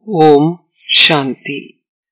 ஓம் சாந்தி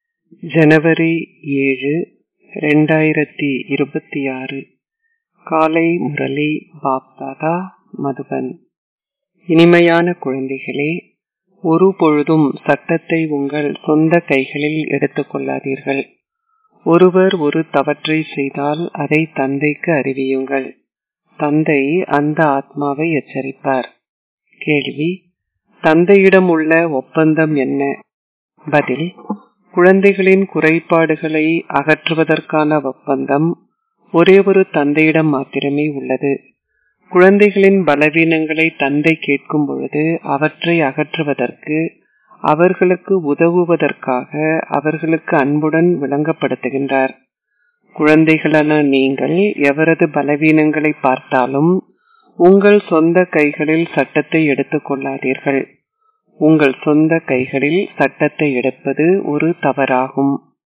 ஜனவரி ஏழு ரெண்டாயிரத்தி இருபத்தி ஆறு காலை முரளி பாப்தாதா மதுபன் இனிமையான குழந்தைகளே ஒரு பொழுதும் சட்டத்தை உங்கள் சொந்த கைகளில் எடுத்துக் கொள்ளாதீர்கள் ஒருவர் ஒரு தவற்றை செய்தால் அதை தந்தைக்கு அறிவியுங்கள் தந்தை அந்த ஆத்மாவை எச்சரிப்பார் கேள்வி தந்தையிடம் உள்ள ஒப்பந்தம் என்ன பதில் குழந்தைகளின் குறைபாடுகளை அகற்றுவதற்கான ஒப்பந்தம் ஒரே ஒரு தந்தையிடம் மாத்திரமே உள்ளது குழந்தைகளின் பலவீனங்களை தந்தை கேட்கும் பொழுது அவற்றை அகற்றுவதற்கு அவர்களுக்கு உதவுவதற்காக அவர்களுக்கு அன்புடன் விளங்கப்படுத்துகின்றார் குழந்தைகளான நீங்கள் எவரது பலவீனங்களை பார்த்தாலும் உங்கள் சொந்த கைகளில் சட்டத்தை எடுத்துக் கொள்ளாதீர்கள் உங்கள் சொந்த கைகளில் சட்டத்தை எடுப்பது ஒரு தவறாகும்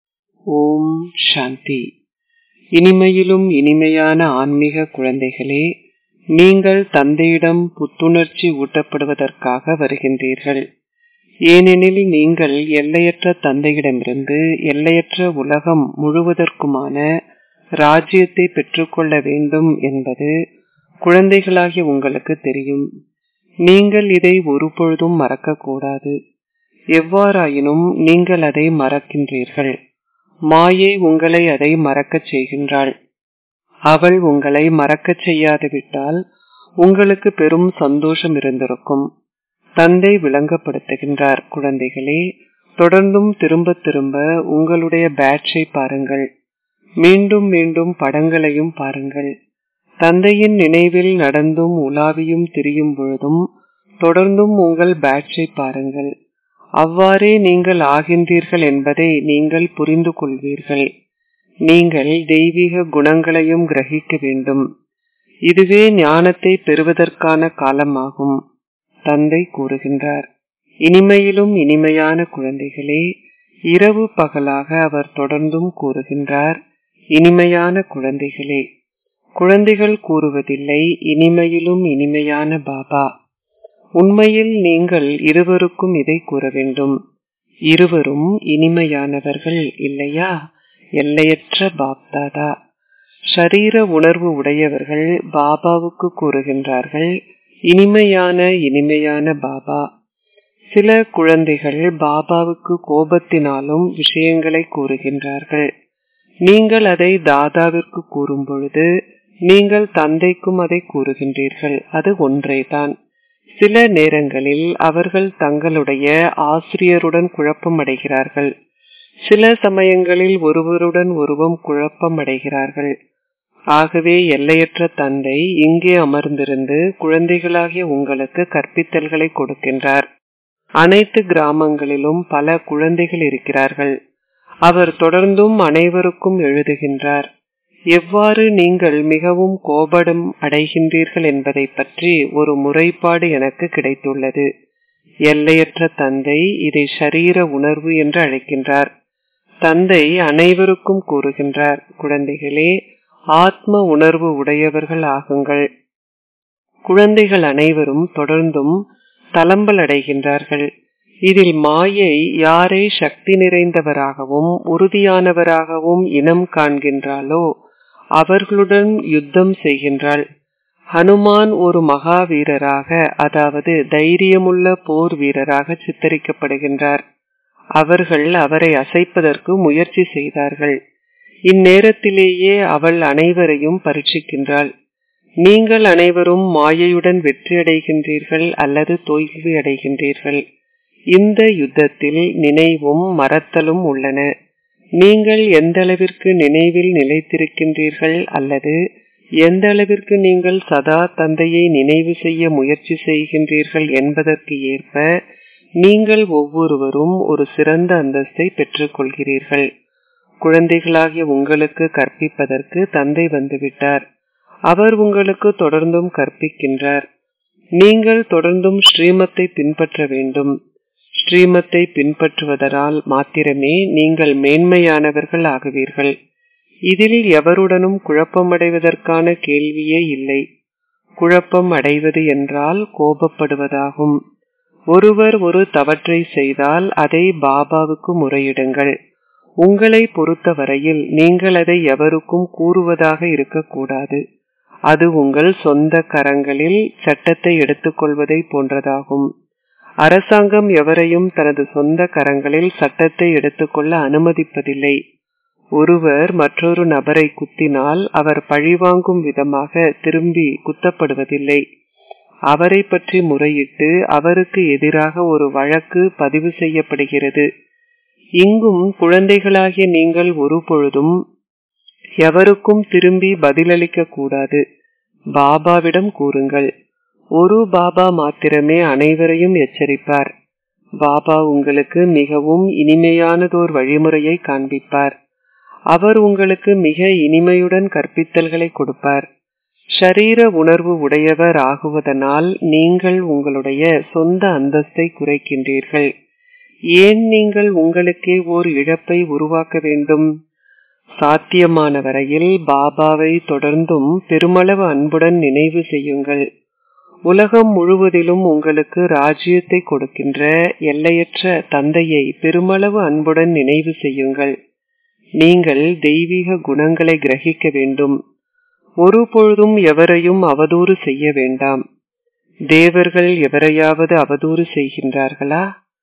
ஓம் சாந்தி இனிமையிலும் இனிமையான ஆன்மீக குழந்தைகளே நீங்கள் தந்தையிடம் புத்துணர்ச்சி ஊட்டப்படுவதற்காக வருகின்றீர்கள் ஏனெனில் நீங்கள் எல்லையற்ற தந்தையிடமிருந்து எல்லையற்ற உலகம் முழுவதற்குமான ராஜ்யத்தை பெற்றுக்கொள்ள வேண்டும் என்பது குழந்தைகளாகிய உங்களுக்கு தெரியும் நீங்கள் இதை ஒருபொழுதும் மறக்கக்கூடாது எவ்வாறாயினும் நீங்கள் அதை மறக்கின்றீர்கள் மாயை உங்களை அதை மறக்கச் செய்கின்றாள் அவள் உங்களை மறக்கச் செய்யாது விட்டால் உங்களுக்கு பெரும் சந்தோஷம் இருந்திருக்கும் தந்தை விளங்கப்படுத்துகின்றார் குழந்தைகளே தொடர்ந்தும் திரும்ப திரும்ப உங்களுடைய பேட்சை பாருங்கள் மீண்டும் மீண்டும் படங்களையும் பாருங்கள் தந்தையின் நினைவில் நடந்தும் உலாவியும் திரியும் பொழுதும் தொடர்ந்தும் உங்கள் பேட்சை பாருங்கள் அவ்வாறே நீங்கள் ஆகின்றீர்கள் என்பதை நீங்கள் புரிந்து கொள்வீர்கள் நீங்கள் தெய்வீக குணங்களையும் கிரகிக்க வேண்டும் இதுவே ஞானத்தை பெறுவதற்கான காலமாகும் தந்தை கூறுகின்றார் இனிமையிலும் இனிமையான குழந்தைகளே இரவு பகலாக அவர் தொடர்ந்தும் கூறுகின்றார் இனிமையான குழந்தைகளே குழந்தைகள் கூறுவதில்லை இனிமையிலும் இனிமையான பாபா உண்மையில் நீங்கள் இருவருக்கும் இதை கூற வேண்டும் இருவரும் இனிமையானவர்கள் இல்லையா எல்லையற்ற பாப்தாதா ஷரீர உணர்வு உடையவர்கள் பாபாவுக்கு கூறுகின்றார்கள் இனிமையான இனிமையான பாபா சில குழந்தைகள் பாபாவுக்கு கோபத்தினாலும் விஷயங்களை கூறுகின்றார்கள் நீங்கள் அதை தாதாவிற்கு கூறும் பொழுது நீங்கள் தந்தைக்கும் அதை கூறுகின்றீர்கள் அது ஒன்றேதான் சில நேரங்களில் அவர்கள் தங்களுடைய ஆசிரியருடன் குழப்பம் அடைகிறார்கள் சில சமயங்களில் ஒருவருடன் ஒருவம் குழப்பம் அடைகிறார்கள் ஆகவே எல்லையற்ற தந்தை இங்கே அமர்ந்திருந்து குழந்தைகளாகிய உங்களுக்கு கற்பித்தல்களை கொடுக்கின்றார் அனைத்து கிராமங்களிலும் பல குழந்தைகள் இருக்கிறார்கள் அவர் தொடர்ந்தும் அனைவருக்கும் எழுதுகின்றார் எவ்வாறு நீங்கள் மிகவும் கோபடம் அடைகின்றீர்கள் என்பதை பற்றி ஒரு முறைப்பாடு எனக்கு கிடைத்துள்ளது எல்லையற்ற தந்தை இதை ஷரீர உணர்வு என்று அழைக்கின்றார் தந்தை அனைவருக்கும் கூறுகின்றார் குழந்தைகளே ஆத்ம உணர்வு உடையவர்கள் ஆகுங்கள் குழந்தைகள் அனைவரும் தொடர்ந்தும் தளம்பல் அடைகின்றார்கள் இதில் மாயை யாரை சக்தி நிறைந்தவராகவும் உறுதியானவராகவும் இனம் காண்கின்றாளோ அவர்களுடன் யுத்தம் செய்கின்றாள் ஹனுமான் ஒரு மகாவீரராக அதாவது தைரியமுள்ள போர் வீரராக சித்தரிக்கப்படுகின்றார் அவர்கள் அவரை அசைப்பதற்கு முயற்சி செய்தார்கள் இந்நேரத்திலேயே அவள் அனைவரையும் பரீட்சிக்கின்றாள் நீங்கள் அனைவரும் மாயையுடன் வெற்றியடைகின்றீர்கள் அல்லது தோல்வி அடைகின்றீர்கள் இந்த யுத்தத்தில் நினைவும் மறத்தலும் உள்ளன நீங்கள் எந்த அளவிற்கு நினைவில் நிலைத்திருக்கின்றீர்கள் அல்லது எந்த அளவிற்கு நீங்கள் சதா தந்தையை நினைவு செய்ய முயற்சி செய்கின்றீர்கள் என்பதற்கு ஏற்ப நீங்கள் ஒவ்வொருவரும் ஒரு சிறந்த அந்தஸ்தை பெற்றுக் கொள்கிறீர்கள் குழந்தைகளாகிய உங்களுக்கு கற்பிப்பதற்கு தந்தை வந்துவிட்டார் அவர் உங்களுக்கு தொடர்ந்தும் கற்பிக்கின்றார் நீங்கள் தொடர்ந்தும் ஸ்ரீமத்தை பின்பற்ற வேண்டும் ஸ்ரீமத்தை பின்பற்றுவதனால் மாத்திரமே நீங்கள் மேன்மையானவர்கள் ஆகுவீர்கள் இதில் எவருடனும் குழப்பமடைவதற்கான கேள்வியே இல்லை குழப்பம் அடைவது என்றால் கோபப்படுவதாகும் ஒருவர் ஒரு தவற்றை செய்தால் அதை பாபாவுக்கு முறையிடுங்கள் உங்களை பொறுத்தவரையில் நீங்கள் அதை எவருக்கும் கூறுவதாக இருக்கக்கூடாது அது உங்கள் சொந்த கரங்களில் சட்டத்தை எடுத்துக்கொள்வதை போன்றதாகும் அரசாங்கம் எவரையும் தனது சொந்த கரங்களில் சட்டத்தை எடுத்துக்கொள்ள அனுமதிப்பதில்லை ஒருவர் மற்றொரு நபரை குத்தினால் அவர் பழிவாங்கும் விதமாக திரும்பி குத்தப்படுவதில்லை அவரை பற்றி முறையிட்டு அவருக்கு எதிராக ஒரு வழக்கு பதிவு செய்யப்படுகிறது இங்கும் குழந்தைகளாகிய நீங்கள் ஒரு பொழுதும் எவருக்கும் திரும்பி பதிலளிக்க கூடாது பாபாவிடம் கூறுங்கள் ஒரு பாபா மாத்திரமே அனைவரையும் எச்சரிப்பார் பாபா உங்களுக்கு மிகவும் இனிமையானதோர் வழிமுறையை காண்பிப்பார் அவர் உங்களுக்கு மிக இனிமையுடன் கற்பித்தல்களை கொடுப்பார் ஷரீர உணர்வு உடையவர் ஆகுவதனால் நீங்கள் உங்களுடைய சொந்த அந்தஸ்தை குறைக்கின்றீர்கள் ஏன் நீங்கள் உங்களுக்கே ஓர் இழப்பை உருவாக்க வேண்டும் சாத்தியமான வரையில் பாபாவை தொடர்ந்தும் பெருமளவு அன்புடன் நினைவு செய்யுங்கள் உலகம் முழுவதிலும் உங்களுக்கு ராஜ்யத்தை கொடுக்கின்ற எல்லையற்ற தந்தையை பெருமளவு அன்புடன் நினைவு செய்யுங்கள் நீங்கள் தெய்வீக குணங்களை கிரகிக்க வேண்டும் ஒரு பொழுதும் எவரையும் அவதூறு செய்ய வேண்டாம் தேவர்கள் எவரையாவது அவதூறு செய்கின்றார்களா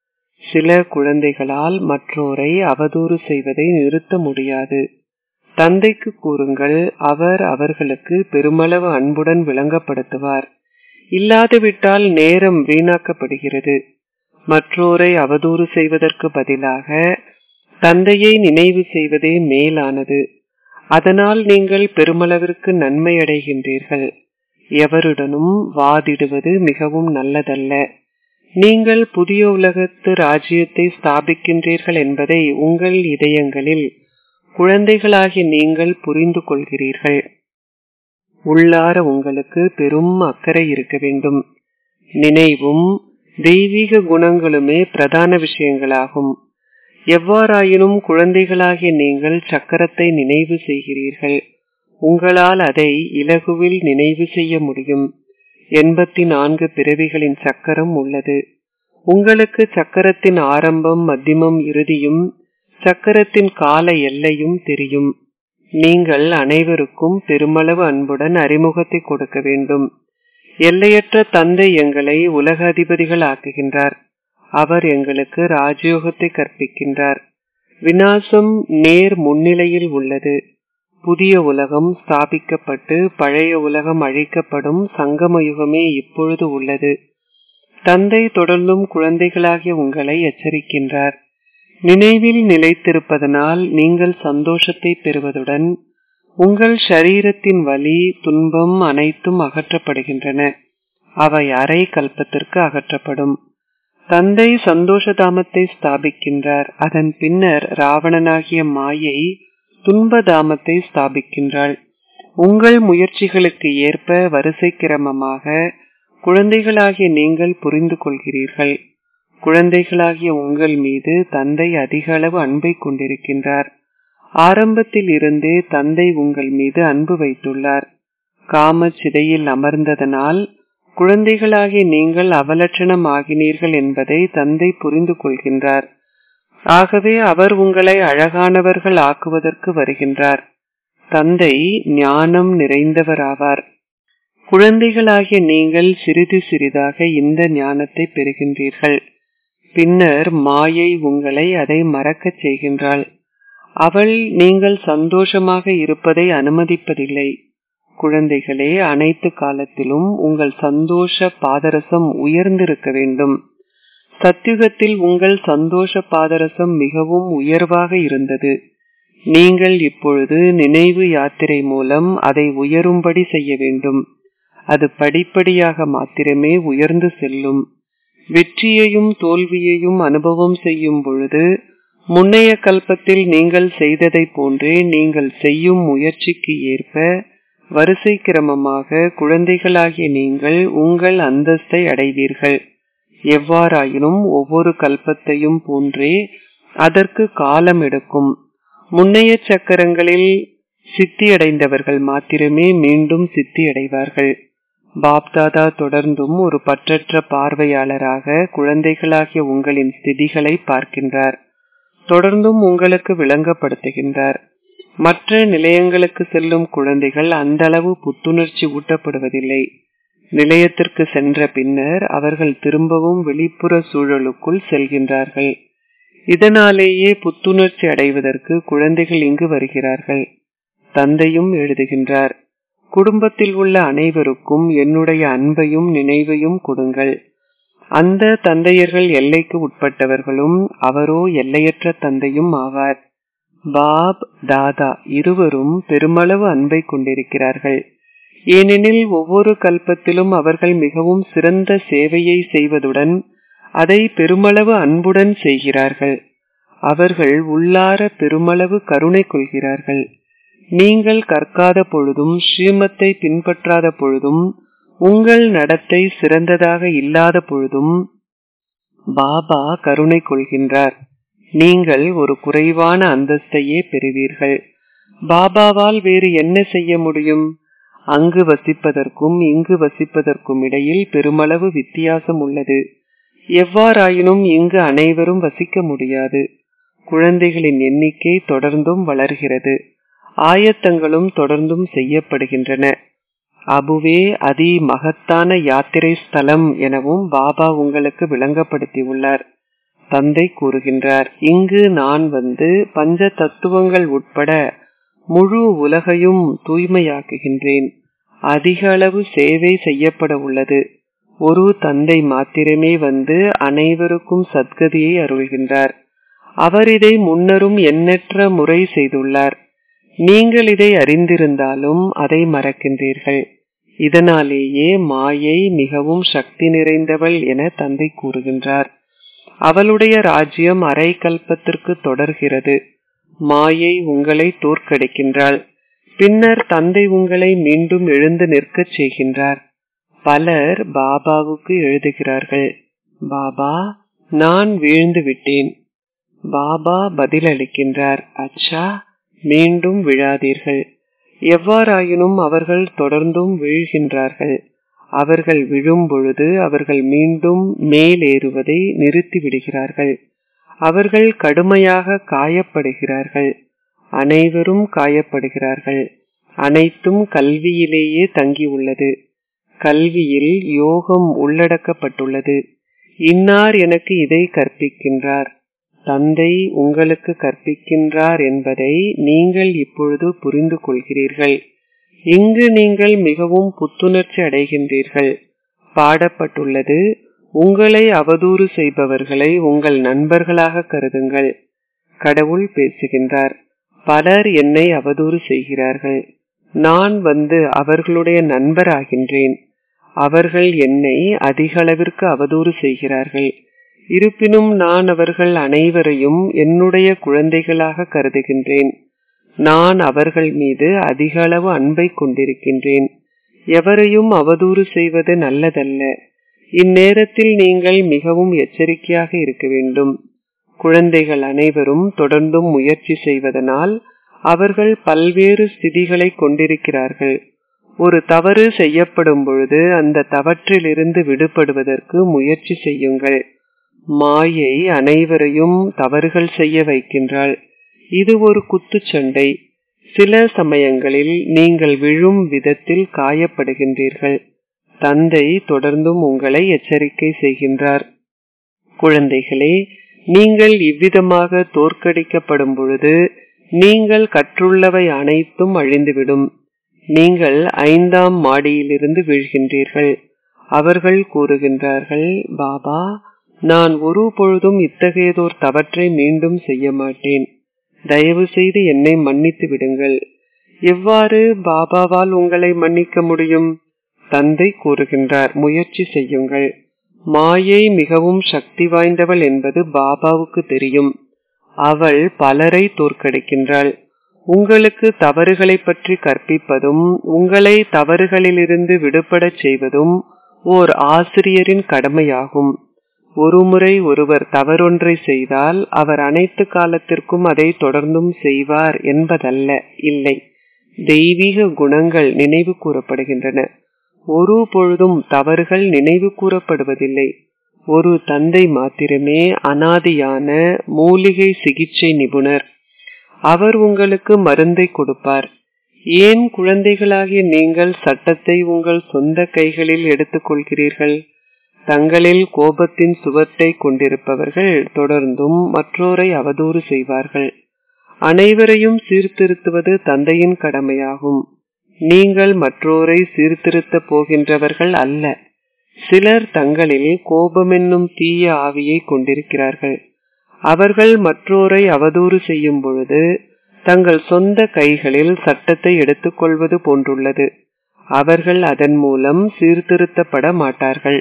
சில குழந்தைகளால் மற்றோரை அவதூறு செய்வதை நிறுத்த முடியாது தந்தைக்கு கூறுங்கள் அவர் அவர்களுக்கு பெருமளவு அன்புடன் விளங்கப்படுத்துவார் இல்லாதுவிட்டால் நேரம் வீணாக்கப்படுகிறது மற்றோரை அவதூறு செய்வதற்கு பதிலாக தந்தையை நினைவு செய்வதே மேலானது அதனால் நீங்கள் பெருமளவிற்கு நன்மை அடைகின்றீர்கள் எவருடனும் வாதிடுவது மிகவும் நல்லதல்ல நீங்கள் புதிய உலகத்து ராஜ்யத்தை ஸ்தாபிக்கின்றீர்கள் என்பதை உங்கள் இதயங்களில் குழந்தைகளாகி நீங்கள் புரிந்து கொள்கிறீர்கள் உள்ளார உங்களுக்கு பெரும் அக்கறை இருக்க வேண்டும் நினைவும் தெய்வீக குணங்களுமே பிரதான விஷயங்களாகும் எவ்வாறாயினும் குழந்தைகளாகிய நீங்கள் சக்கரத்தை நினைவு செய்கிறீர்கள் உங்களால் அதை இலகுவில் நினைவு செய்ய முடியும் எண்பத்தி நான்கு பிறவிகளின் சக்கரம் உள்ளது உங்களுக்கு சக்கரத்தின் ஆரம்பம் மத்தியமம் இறுதியும் சக்கரத்தின் கால எல்லையும் தெரியும் நீங்கள் அனைவருக்கும் பெருமளவு அன்புடன் அறிமுகத்தை கொடுக்க வேண்டும் எல்லையற்ற தந்தை எங்களை உலக அதிபதிகள் ஆக்குகின்றார் அவர் எங்களுக்கு ராஜயோகத்தை கற்பிக்கின்றார் வினாசம் நேர் முன்னிலையில் உள்ளது புதிய உலகம் ஸ்தாபிக்கப்பட்டு பழைய உலகம் அழிக்கப்படும் சங்கம யுகமே இப்பொழுது உள்ளது தந்தை தொடர்ந்தும் குழந்தைகளாகிய உங்களை எச்சரிக்கின்றார் நினைவில் நிலைத்திருப்பதனால் நீங்கள் சந்தோஷத்தை பெறுவதுடன் உங்கள் ஷரீரத்தின் வலி துன்பம் அனைத்தும் அகற்றப்படுகின்றன அவை அரை கல்பத்திற்கு அகற்றப்படும் தந்தை சந்தோஷ தாமத்தை ஸ்தாபிக்கின்றார் அதன் பின்னர் ராவணனாகிய மாயை துன்ப தாமத்தை ஸ்தாபிக்கின்றாள் உங்கள் முயற்சிகளுக்கு ஏற்ப வரிசை கிரமமாக குழந்தைகளாகிய நீங்கள் புரிந்து கொள்கிறீர்கள் குழந்தைகளாகிய உங்கள் மீது தந்தை அதிக அளவு அன்பை கொண்டிருக்கின்றார் ஆரம்பத்தில் இருந்தே தந்தை உங்கள் மீது அன்பு வைத்துள்ளார் காம சிதையில் அமர்ந்ததனால் குழந்தைகளாகிய நீங்கள் அவலட்சணம் ஆகினீர்கள் என்பதை தந்தை புரிந்து கொள்கின்றார் ஆகவே அவர் உங்களை அழகானவர்கள் ஆக்குவதற்கு வருகின்றார் தந்தை ஞானம் நிறைந்தவராவார் குழந்தைகளாகிய நீங்கள் சிறிது சிறிதாக இந்த ஞானத்தை பெறுகின்றீர்கள் பின்னர் மாயை உங்களை அதை மறக்கச் செய்கின்றாள் அவள் நீங்கள் சந்தோஷமாக இருப்பதை அனுமதிப்பதில்லை குழந்தைகளே அனைத்து காலத்திலும் உங்கள் சந்தோஷ பாதரசம் உயர்ந்திருக்க வேண்டும் சத்தியுகத்தில் உங்கள் சந்தோஷ பாதரசம் மிகவும் உயர்வாக இருந்தது நீங்கள் இப்பொழுது நினைவு யாத்திரை மூலம் அதை உயரும்படி செய்ய வேண்டும் அது படிப்படியாக மாத்திரமே உயர்ந்து செல்லும் வெற்றியையும் தோல்வியையும் அனுபவம் செய்யும் பொழுது முன்னைய கல்பத்தில் நீங்கள் செய்ததை போன்றே நீங்கள் செய்யும் முயற்சிக்கு ஏற்ப வரிசை கிரமமாக குழந்தைகளாகிய நீங்கள் உங்கள் அந்தஸ்தை அடைவீர்கள் எவ்வாறாயினும் ஒவ்வொரு கல்பத்தையும் போன்றே அதற்கு காலம் எடுக்கும் முன்னைய சக்கரங்களில் சித்தியடைந்தவர்கள் மாத்திரமே மீண்டும் சித்தியடைவார்கள் பாப்தாதா தொடர்ந்தும் ஒரு பற்றற்ற பார்வையாளராக குழந்தைகளாகிய உங்களின் ஸ்திதிகளை பார்க்கின்றார் தொடர்ந்தும் உங்களுக்கு விளங்கப்படுத்துகின்றார் மற்ற நிலையங்களுக்கு செல்லும் குழந்தைகள் அந்த அளவு புத்துணர்ச்சி ஊட்டப்படுவதில்லை நிலையத்திற்கு சென்ற பின்னர் அவர்கள் திரும்பவும் வெளிப்புற சூழலுக்குள் செல்கின்றார்கள் இதனாலேயே புத்துணர்ச்சி அடைவதற்கு குழந்தைகள் இங்கு வருகிறார்கள் தந்தையும் எழுதுகின்றார் குடும்பத்தில் உள்ள அனைவருக்கும் என்னுடைய அன்பையும் நினைவையும் கொடுங்கள் அந்த தந்தையர்கள் எல்லைக்கு உட்பட்டவர்களும் அவரோ எல்லையற்ற தந்தையும் ஆவார் பாப் தாதா இருவரும் பெருமளவு அன்பை கொண்டிருக்கிறார்கள் ஏனெனில் ஒவ்வொரு கல்பத்திலும் அவர்கள் மிகவும் சிறந்த சேவையை செய்வதுடன் அதை பெருமளவு அன்புடன் செய்கிறார்கள் அவர்கள் உள்ளார பெருமளவு கருணை கொள்கிறார்கள் நீங்கள் கற்காத பொழுதும் ஸ்ரீமத்தை பின்பற்றாத பொழுதும் உங்கள் நடத்தை சிறந்ததாக இல்லாத பொழுதும் பாபா கருணை கொள்கின்றார் நீங்கள் ஒரு குறைவான அந்தஸ்தையே பெறுவீர்கள் பாபாவால் வேறு என்ன செய்ய முடியும் அங்கு வசிப்பதற்கும் இங்கு வசிப்பதற்கும் இடையில் பெருமளவு வித்தியாசம் உள்ளது எவ்வாறாயினும் இங்கு அனைவரும் வசிக்க முடியாது குழந்தைகளின் எண்ணிக்கை தொடர்ந்தும் வளர்கிறது ஆயத்தங்களும் தொடர்ந்தும் செய்யப்படுகின்றன அபுவே அதி மகத்தான யாத்திரை ஸ்தலம் எனவும் பாபா உங்களுக்கு விளங்கப்படுத்தியுள்ளார் தந்தை கூறுகின்றார் இங்கு நான் வந்து பஞ்ச தத்துவங்கள் உட்பட முழு உலகையும் தூய்மையாக்குகின்றேன் அதிக அளவு சேவை செய்யப்பட உள்ளது ஒரு தந்தை மாத்திரமே வந்து அனைவருக்கும் சத்கதியை அருள்கின்றார் அவர் இதை முன்னரும் எண்ணற்ற முறை செய்துள்ளார் நீங்கள் இதை அறிந்திருந்தாலும் அதை மறக்கின்றீர்கள் இதனாலேயே மாயை மிகவும் சக்தி நிறைந்தவள் என தந்தை கூறுகின்றார் அவளுடைய ராஜ்யம் அரை கல்பத்திற்கு தொடர்கிறது மாயை உங்களை தோற்கடிக்கின்றாள் பின்னர் தந்தை உங்களை மீண்டும் எழுந்து நிற்கச் செய்கின்றார் பலர் பாபாவுக்கு எழுதுகிறார்கள் பாபா நான் வீழ்ந்து விட்டேன் பாபா பதிலளிக்கின்றார் அச்சா மீண்டும் விழாதீர்கள் எவ்வாறாயினும் அவர்கள் தொடர்ந்தும் வீழ்கின்றார்கள் அவர்கள் விழும் பொழுது அவர்கள் மீண்டும் மேலேறுவதை நிறுத்தி விடுகிறார்கள் அவர்கள் கடுமையாக காயப்படுகிறார்கள் அனைவரும் காயப்படுகிறார்கள் அனைத்தும் கல்வியிலேயே தங்கியுள்ளது கல்வியில் யோகம் உள்ளடக்கப்பட்டுள்ளது இன்னார் எனக்கு இதை கற்பிக்கின்றார் தந்தை உங்களுக்கு கற்பிக்கின்றார் என்பதை நீங்கள் இப்பொழுது புரிந்து கொள்கிறீர்கள் இங்கு நீங்கள் மிகவும் புத்துணர்ச்சி அடைகின்றீர்கள் பாடப்பட்டுள்ளது உங்களை அவதூறு செய்பவர்களை உங்கள் நண்பர்களாக கருதுங்கள் கடவுள் பேசுகின்றார் பலர் என்னை அவதூறு செய்கிறார்கள் நான் வந்து அவர்களுடைய நண்பராகின்றேன் அவர்கள் என்னை அதிக அளவிற்கு அவதூறு செய்கிறார்கள் இருப்பினும் நான் அவர்கள் அனைவரையும் என்னுடைய குழந்தைகளாக கருதுகின்றேன் நான் அவர்கள் மீது அதிக அளவு அன்பை கொண்டிருக்கின்றேன் எவரையும் அவதூறு செய்வது நல்லதல்ல இந்நேரத்தில் நீங்கள் மிகவும் எச்சரிக்கையாக இருக்க வேண்டும் குழந்தைகள் அனைவரும் தொடர்ந்தும் முயற்சி செய்வதனால் அவர்கள் பல்வேறு ஸ்திதிகளை கொண்டிருக்கிறார்கள் ஒரு தவறு செய்யப்படும் பொழுது அந்த தவற்றிலிருந்து விடுபடுவதற்கு முயற்சி செய்யுங்கள் மாயை அனைவரையும் தவறுகள் செய்ய வைக்கின்றாள் இது ஒரு குத்துச்சண்டை சில சமயங்களில் நீங்கள் விழும் விதத்தில் காயப்படுகின்றீர்கள் தந்தை தொடர்ந்தும் உங்களை எச்சரிக்கை செய்கின்றார் குழந்தைகளே நீங்கள் இவ்விதமாக தோற்கடிக்கப்படும் பொழுது நீங்கள் கற்றுள்ளவை அனைத்தும் அழிந்துவிடும் நீங்கள் ஐந்தாம் மாடியிலிருந்து வீழ்கின்றீர்கள் அவர்கள் கூறுகின்றார்கள் பாபா நான் ஒரு பொழுதும் இத்தகையதோர் தவற்றை மீண்டும் செய்ய மாட்டேன் தயவு செய்து என்னை மன்னித்து விடுங்கள் எவ்வாறு பாபாவால் உங்களை மன்னிக்க முடியும் தந்தை கூறுகின்றார் முயற்சி செய்யுங்கள் மாயை மிகவும் சக்தி வாய்ந்தவள் என்பது பாபாவுக்கு தெரியும் அவள் பலரை தோற்கடிக்கின்றாள் உங்களுக்கு தவறுகளை பற்றி கற்பிப்பதும் உங்களை தவறுகளிலிருந்து விடுபடச் செய்வதும் ஓர் ஆசிரியரின் கடமையாகும் ஒருமுறை ஒருவர் தவறொன்றை செய்தால் அவர் அனைத்து காலத்திற்கும் அதை தொடர்ந்தும் செய்வார் என்பதல்ல இல்லை தெய்வீக குணங்கள் நினைவு கூறப்படுகின்றன ஒரு பொழுதும் தவறுகள் நினைவு கூறப்படுவதில்லை ஒரு தந்தை மாத்திரமே அனாதியான மூலிகை சிகிச்சை நிபுணர் அவர் உங்களுக்கு மருந்தை கொடுப்பார் ஏன் குழந்தைகளாகிய நீங்கள் சட்டத்தை உங்கள் சொந்த கைகளில் எடுத்துக்கொள்கிறீர்கள் தங்களில் கோபத்தின் சுவத்தை கொண்டிருப்பவர்கள் தொடர்ந்தும் மற்றோரை அவதூறு செய்வார்கள் அனைவரையும் சீர்திருத்துவது தந்தையின் கடமையாகும் நீங்கள் மற்றோரை சீர்திருத்த போகின்றவர்கள் அல்ல சிலர் தங்களில் கோபமென்னும் தீய ஆவியை கொண்டிருக்கிறார்கள் அவர்கள் மற்றோரை அவதூறு செய்யும் பொழுது தங்கள் சொந்த கைகளில் சட்டத்தை எடுத்துக்கொள்வது போன்றுள்ளது அவர்கள் அதன் மூலம் சீர்திருத்தப்பட மாட்டார்கள்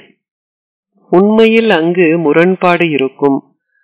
உண்மையில் அங்கு முரண்பாடு இருக்கும்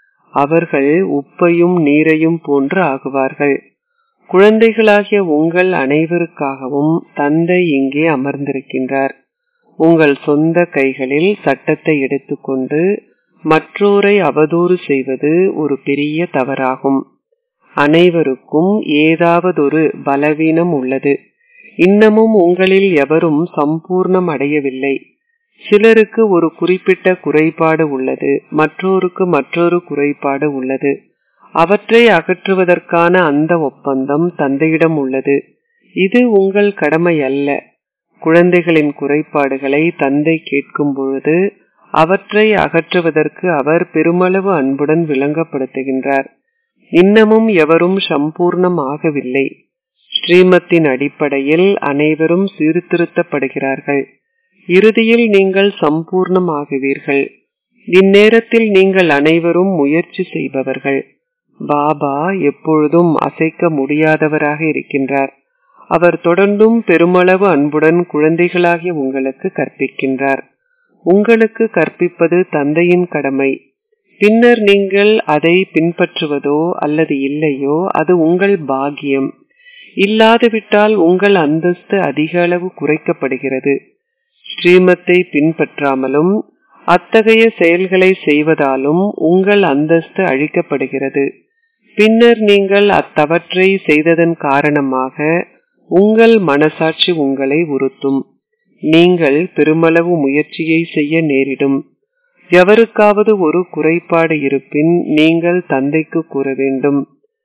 அவர்கள் உப்பையும் நீரையும் போன்று ஆகுவார்கள் குழந்தைகளாகிய உங்கள் அனைவருக்காகவும் தந்தை இங்கே அமர்ந்திருக்கின்றார் உங்கள் சொந்த கைகளில் சட்டத்தை எடுத்துக்கொண்டு மற்றோரை அவதூறு செய்வது ஒரு பெரிய தவறாகும் அனைவருக்கும் ஏதாவதொரு பலவீனம் உள்ளது இன்னமும் உங்களில் எவரும் சம்பூர்ணம் அடையவில்லை சிலருக்கு ஒரு குறிப்பிட்ட குறைபாடு உள்ளது மற்றோருக்கு மற்றொரு குறைபாடு உள்ளது அவற்றை அகற்றுவதற்கான அந்த ஒப்பந்தம் தந்தையிடம் உள்ளது இது உங்கள் கடமை அல்ல குழந்தைகளின் குறைபாடுகளை தந்தை கேட்கும் பொழுது அவற்றை அகற்றுவதற்கு அவர் பெருமளவு அன்புடன் விளங்கப்படுத்துகின்றார் இன்னமும் எவரும் சம்பூர்ணம் ஆகவில்லை ஸ்ரீமத்தின் அடிப்படையில் அனைவரும் சீர்திருத்தப்படுகிறார்கள் இறுதியில் நீங்கள் சம்பூர்ணம் ஆகுவீர்கள் இந்நேரத்தில் நீங்கள் அனைவரும் முயற்சி செய்பவர்கள் பாபா எப்பொழுதும் அசைக்க முடியாதவராக இருக்கின்றார் அவர் தொடர்ந்தும் பெருமளவு அன்புடன் குழந்தைகளாகிய உங்களுக்கு கற்பிக்கின்றார் உங்களுக்கு கற்பிப்பது தந்தையின் கடமை பின்னர் நீங்கள் அதை பின்பற்றுவதோ அல்லது இல்லையோ அது உங்கள் பாக்கியம் இல்லாதுவிட்டால் உங்கள் அந்தஸ்து அதிக அளவு குறைக்கப்படுகிறது ஸ்ரீமத்தை பின்பற்றாமலும் அத்தகைய செயல்களை செய்வதாலும் உங்கள் அந்தஸ்து அழிக்கப்படுகிறது பின்னர் நீங்கள் அத்தவற்றை செய்ததன் காரணமாக உங்கள் மனசாட்சி உங்களை உறுத்தும் நீங்கள் பெருமளவு முயற்சியை செய்ய நேரிடும் எவருக்காவது ஒரு குறைபாடு இருப்பின் நீங்கள் தந்தைக்கு கூற வேண்டும்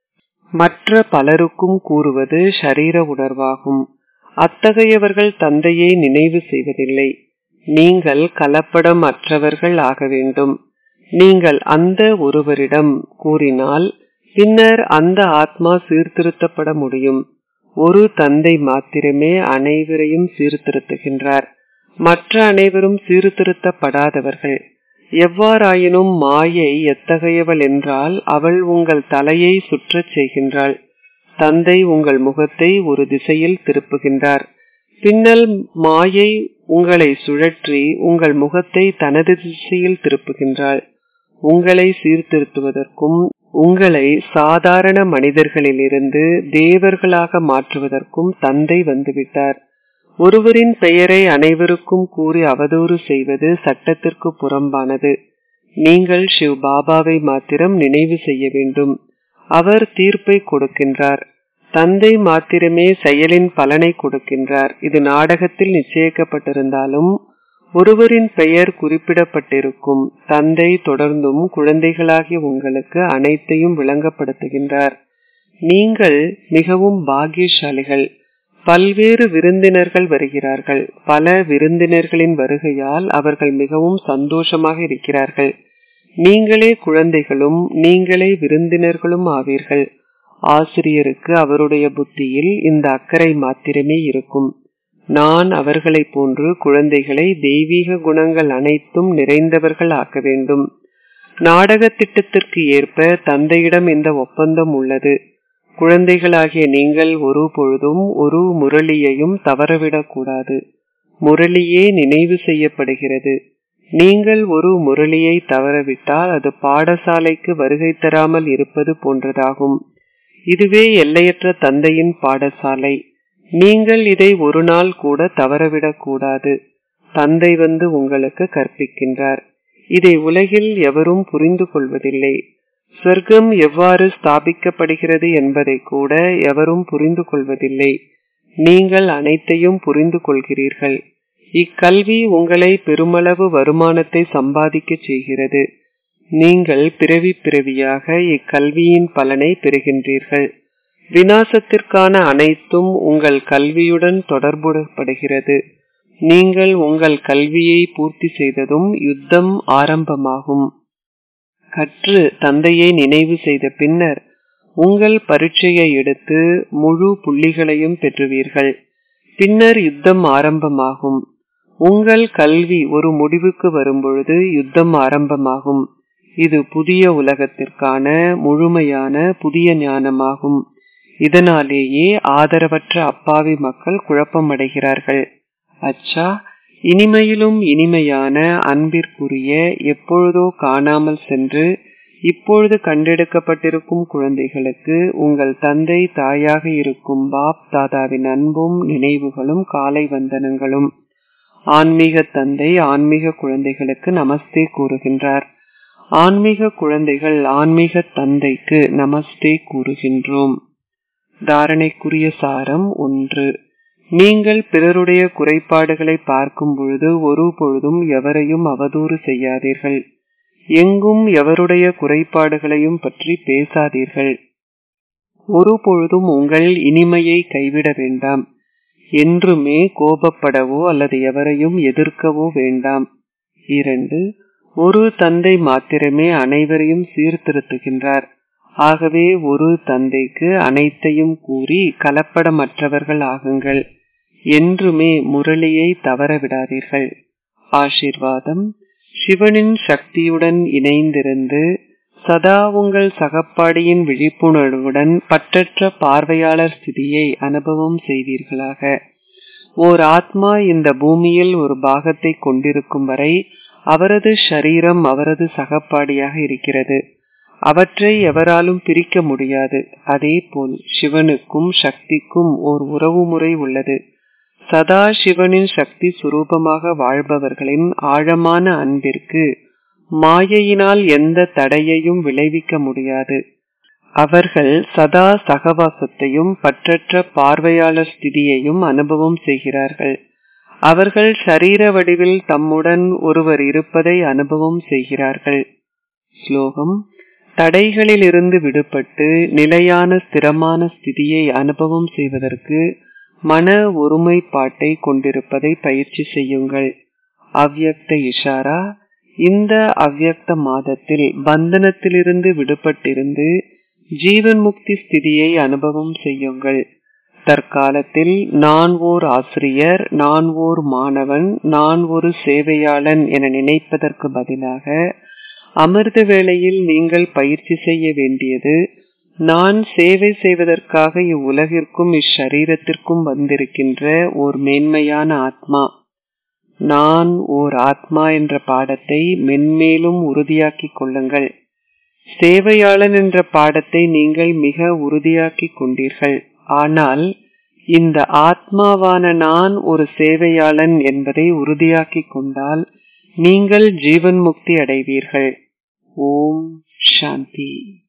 மற்ற பலருக்கும் கூறுவது ஷரீர உணர்வாகும் அத்தகையவர்கள் தந்தையை நினைவு செய்வதில்லை நீங்கள் கலப்படம் அற்றவர்கள் ஆக வேண்டும் நீங்கள் அந்த ஒருவரிடம் கூறினால் பின்னர் அந்த ஆத்மா சீர்திருத்தப்பட முடியும் ஒரு தந்தை மாத்திரமே அனைவரையும் சீர்திருத்துகின்றார் மற்ற அனைவரும் சீர்திருத்தப்படாதவர்கள் எவ்வாறாயினும் மாயை எத்தகையவள் என்றால் அவள் உங்கள் தலையை சுற்றச் செய்கின்றாள் தந்தை உங்கள் முகத்தை ஒரு திசையில் திருப்புகின்றார் பின்னல் மாயை உங்களை சுழற்றி உங்கள் முகத்தை தனது திசையில் திருப்புகின்றாள் உங்களை சீர்திருத்துவதற்கும் உங்களை சாதாரண மனிதர்களிலிருந்து தேவர்களாக மாற்றுவதற்கும் தந்தை வந்துவிட்டார் ஒருவரின் பெயரை அனைவருக்கும் கூறி அவதூறு செய்வது சட்டத்திற்கு புறம்பானது நீங்கள் சிவ் பாபாவை மாத்திரம் நினைவு செய்ய வேண்டும் அவர் தீர்ப்பை கொடுக்கின்றார் தந்தை மாத்திரமே செயலின் பலனை கொடுக்கின்றார் இது நாடகத்தில் நிச்சயிக்கப்பட்டிருந்தாலும் ஒருவரின் பெயர் குறிப்பிடப்பட்டிருக்கும் தந்தை தொடர்ந்தும் குழந்தைகளாகிய உங்களுக்கு அனைத்தையும் விளங்கப்படுத்துகின்றார் நீங்கள் மிகவும் பாக்கியசாலிகள் பல்வேறு விருந்தினர்கள் வருகிறார்கள் பல விருந்தினர்களின் வருகையால் அவர்கள் மிகவும் சந்தோஷமாக இருக்கிறார்கள் நீங்களே குழந்தைகளும் நீங்களே விருந்தினர்களும் ஆவீர்கள் ஆசிரியருக்கு அவருடைய புத்தியில் இந்த அக்கறை மாத்திரமே இருக்கும் நான் அவர்களைப் போன்று குழந்தைகளை தெய்வீக குணங்கள் அனைத்தும் நிறைந்தவர்கள் ஆக்க வேண்டும் நாடக திட்டத்திற்கு ஏற்ப தந்தையிடம் இந்த ஒப்பந்தம் உள்ளது குழந்தைகளாகிய நீங்கள் ஒரு பொழுதும் ஒரு முரளியையும் தவறவிடக்கூடாது முரளியே நினைவு செய்யப்படுகிறது நீங்கள் ஒரு முரளியை தவறவிட்டால் அது பாடசாலைக்கு வருகை தராமல் இருப்பது போன்றதாகும் இதுவே எல்லையற்ற தந்தையின் பாடசாலை நீங்கள் இதை ஒரு நாள் கூட தவறவிடக் கூடாது தந்தை வந்து உங்களுக்கு கற்பிக்கின்றார் இதை உலகில் எவரும் புரிந்து கொள்வதில்லை சொர்க்கம் எவ்வாறு ஸ்தாபிக்கப்படுகிறது என்பதை கூட எவரும் புரிந்து கொள்வதில்லை நீங்கள் அனைத்தையும் புரிந்து கொள்கிறீர்கள் இக்கல்வி உங்களை பெருமளவு வருமானத்தை சம்பாதிக்க செய்கிறது நீங்கள் பிறவி பிறவியாக இக்கல்வியின் பலனை பெறுகின்றீர்கள் வினாசத்திற்கான அனைத்தும் உங்கள் கல்வியுடன் தொடர்புபடுகிறது நீங்கள் உங்கள் கல்வியை பூர்த்தி செய்ததும் யுத்தம் ஆரம்பமாகும் கற்று தந்தையை நினைவு செய்த பின்னர் உங்கள் பரீட்சையை எடுத்து முழு புள்ளிகளையும் பெற்றுவீர்கள் பின்னர் யுத்தம் ஆரம்பமாகும் உங்கள் கல்வி ஒரு முடிவுக்கு வரும்பொழுது யுத்தம் ஆரம்பமாகும் இது புதிய உலகத்திற்கான முழுமையான புதிய ஞானமாகும் இதனாலேயே ஆதரவற்ற அப்பாவி மக்கள் குழப்பமடைகிறார்கள் அச்சா இனிமையிலும் இனிமையான அன்பிற்குரிய எப்பொழுதோ காணாமல் சென்று இப்பொழுது கண்டெடுக்கப்பட்டிருக்கும் குழந்தைகளுக்கு உங்கள் தந்தை தாயாக இருக்கும் பாப் தாதாவின் அன்பும் நினைவுகளும் காலை வந்தனங்களும் ஆன்மீக தந்தை ஆன்மீக குழந்தைகளுக்கு நமஸ்தே கூறுகின்றார் ஆன்மீக குழந்தைகள் ஆன்மீக தந்தைக்கு நமஸ்தே கூறுகின்றோம் தாரணைக்குரிய சாரம் ஒன்று நீங்கள் பிறருடைய குறைபாடுகளை பார்க்கும் பொழுது ஒரு பொழுதும் எவரையும் அவதூறு செய்யாதீர்கள் எங்கும் எவருடைய குறைபாடுகளையும் பற்றி பேசாதீர்கள் ஒரு பொழுதும் உங்கள் இனிமையை கைவிட வேண்டாம் என்றுமே கோபப்படவோ அல்லது எவரையும் எதிர்க்கவோ வேண்டாம் இரண்டு ஒரு தந்தை மாத்திரமே அனைவரையும் சீர்திருத்துகின்றார் ஆகவே ஒரு தந்தைக்கு அனைத்தையும் கூறி கலப்படமற்றவர்கள் ஆகுங்கள் என்றுமே முரளியை தவறவிடாதீர்கள் ஆசிர்வாதம் சிவனின் சக்தியுடன் இணைந்திருந்து சதா உங்கள் சகப்பாடியின் விழிப்புணர்வுடன் பற்றற்ற பார்வையாளர் ஸ்திதியை அனுபவம் செய்வீர்களாக ஓர் ஆத்மா இந்த பூமியில் ஒரு பாகத்தை கொண்டிருக்கும் வரை அவரது ஷரீரம் அவரது சகப்பாடியாக இருக்கிறது அவற்றை எவராலும் பிரிக்க முடியாது அதே போல் சிவனுக்கும் சக்திக்கும் ஓர் உறவுமுறை உள்ளது சதா சிவனின் சக்தி சுரூபமாக வாழ்பவர்களின் ஆழமான அன்பிற்கு மாயையினால் எந்த தடையையும் விளைவிக்க முடியாது அவர்கள் சதா சகவாசத்தையும் பற்றற்ற பார்வையாளர் ஸ்திதியையும் அனுபவம் செய்கிறார்கள் அவர்கள் சரீர வடிவில் தம்முடன் ஒருவர் இருப்பதை அனுபவம் செய்கிறார்கள் ஸ்லோகம் தடைகளில் இருந்து விடுபட்டு நிலையான ஸ்திரமான ஸ்திதியை அனுபவம் செய்வதற்கு மன ஒருமைப்பாட்டை கொண்டிருப்பதை பயிற்சி செய்யுங்கள் அவ்யக்த இஷாரா இந்த அவ்யக்த மாதத்தில் பந்தனத்திலிருந்து விடுபட்டிருந்து ஜீவன் முக்தி ஸ்திதியை அனுபவம் செய்யுங்கள் தற்காலத்தில் நான் ஓர் ஆசிரியர் நான் ஓர் மாணவன் நான் ஒரு சேவையாளன் என நினைப்பதற்கு பதிலாக அமிர்த வேளையில் நீங்கள் பயிற்சி செய்ய வேண்டியது நான் சேவை செய்வதற்காக இவ்வுலகிற்கும் இச்சரீரத்திற்கும் வந்திருக்கின்ற ஓர் மேன்மையான ஆத்மா நான் ஓர் ஆத்மா என்ற பாடத்தை மென்மேலும் உறுதியாக்கிக் கொள்ளுங்கள் சேவையாளன் என்ற பாடத்தை நீங்கள் மிக உறுதியாக்கிக் கொண்டீர்கள் ஆனால் இந்த ஆத்மாவான நான் ஒரு சேவையாளன் என்பதை உறுதியாக்கிக் கொண்டால் நீங்கள் ஜீவன் முக்தி அடைவீர்கள் ஓம் சாந்தி